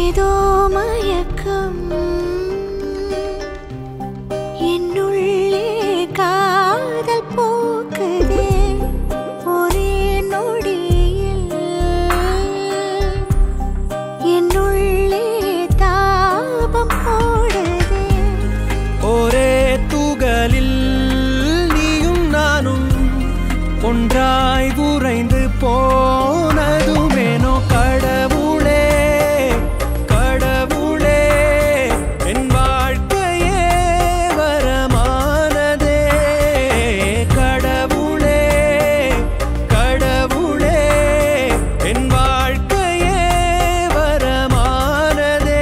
ஏதோ மயக்கம் என்னுள்ளே காதல் போக்குதே ஒரே நொடியில் என்னுள்ளே தாபம் போடுதே ஒரே தூகலில் நீயும் நானும் ஒன்றாய் உறைந்து போனதுமேனோ கடவுளே கடவுளே என் வாழ்க்கையே வரமானதே கடவுளே கடவுளே என் வாழ்க்கையே வரமானதே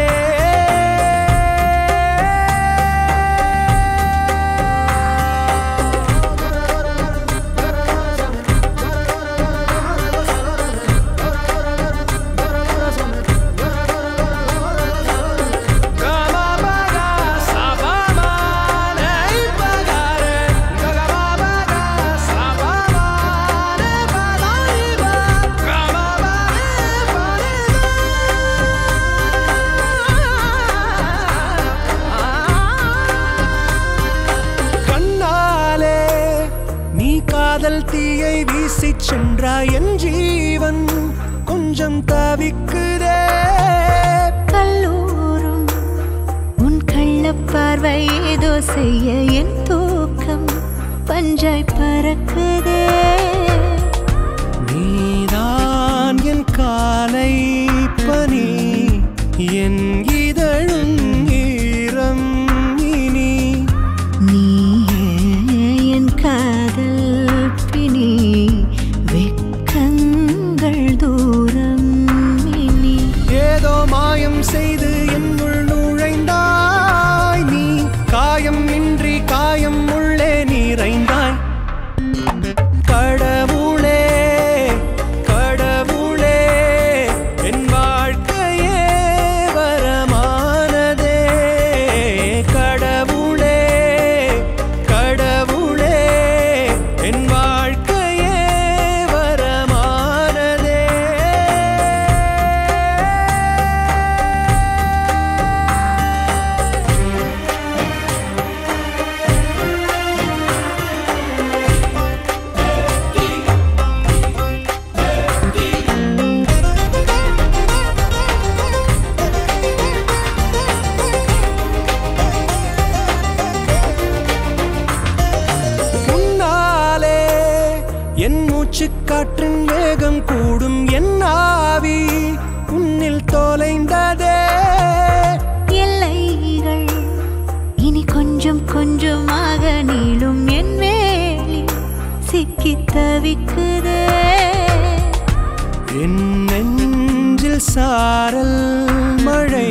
கண்ணாலே நீ காதல் தீயை வீசிச் சென்றாய் என் ஜீவன் கொஞ்சம் தவிக்குதே கல்லூரும் உன் கள்ளப்பார்வை ஏதோ செய்ய என் தூக்கம் பஞ்சாய் பறக்குதே நீதான் என் காலை பனி என் இதழும் ஈரம் இனி நீயே என் காதல் பிணி வெக்கங்கள் தூரம் இனி ஏதோ மாயம் செய்து என்னுள் நுழைந்தாய் நீ காயம் இன்றி காயம் உள்ளே நிறைந்தாய் கடவுளே கடவுளே என் வாழ்க்கையே வரமானதே கடவுளே கடவுளே என் வாழ்க்கையே வரமானதே முன்னாலே என் மூச்சு காற்றின் வேகம் கூடும் என் ஆவி உன்னில் தொலைந்ததே எல்லைகள் இனி கொஞ்சம் கொஞ்சமாக நீளும் என் வேலி சிக்கி தவிக்குதே என் நெஞ்சில் சாரல் மழை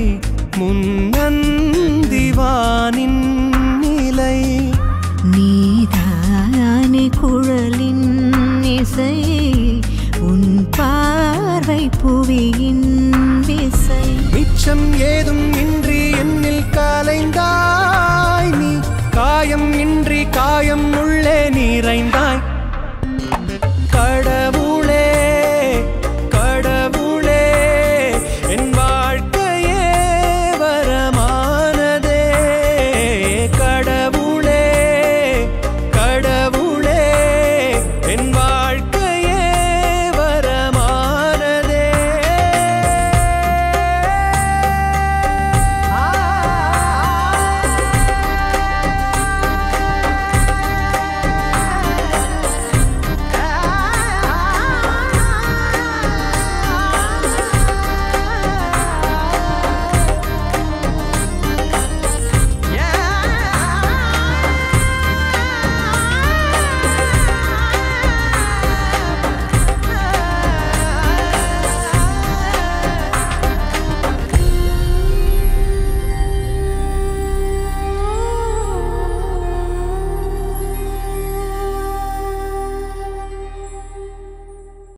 முன்னந்திவானின் நிலை நீதானே குழலின் இசை உன் பார்வை புவியின் விசை மிச்சம் ஏதோ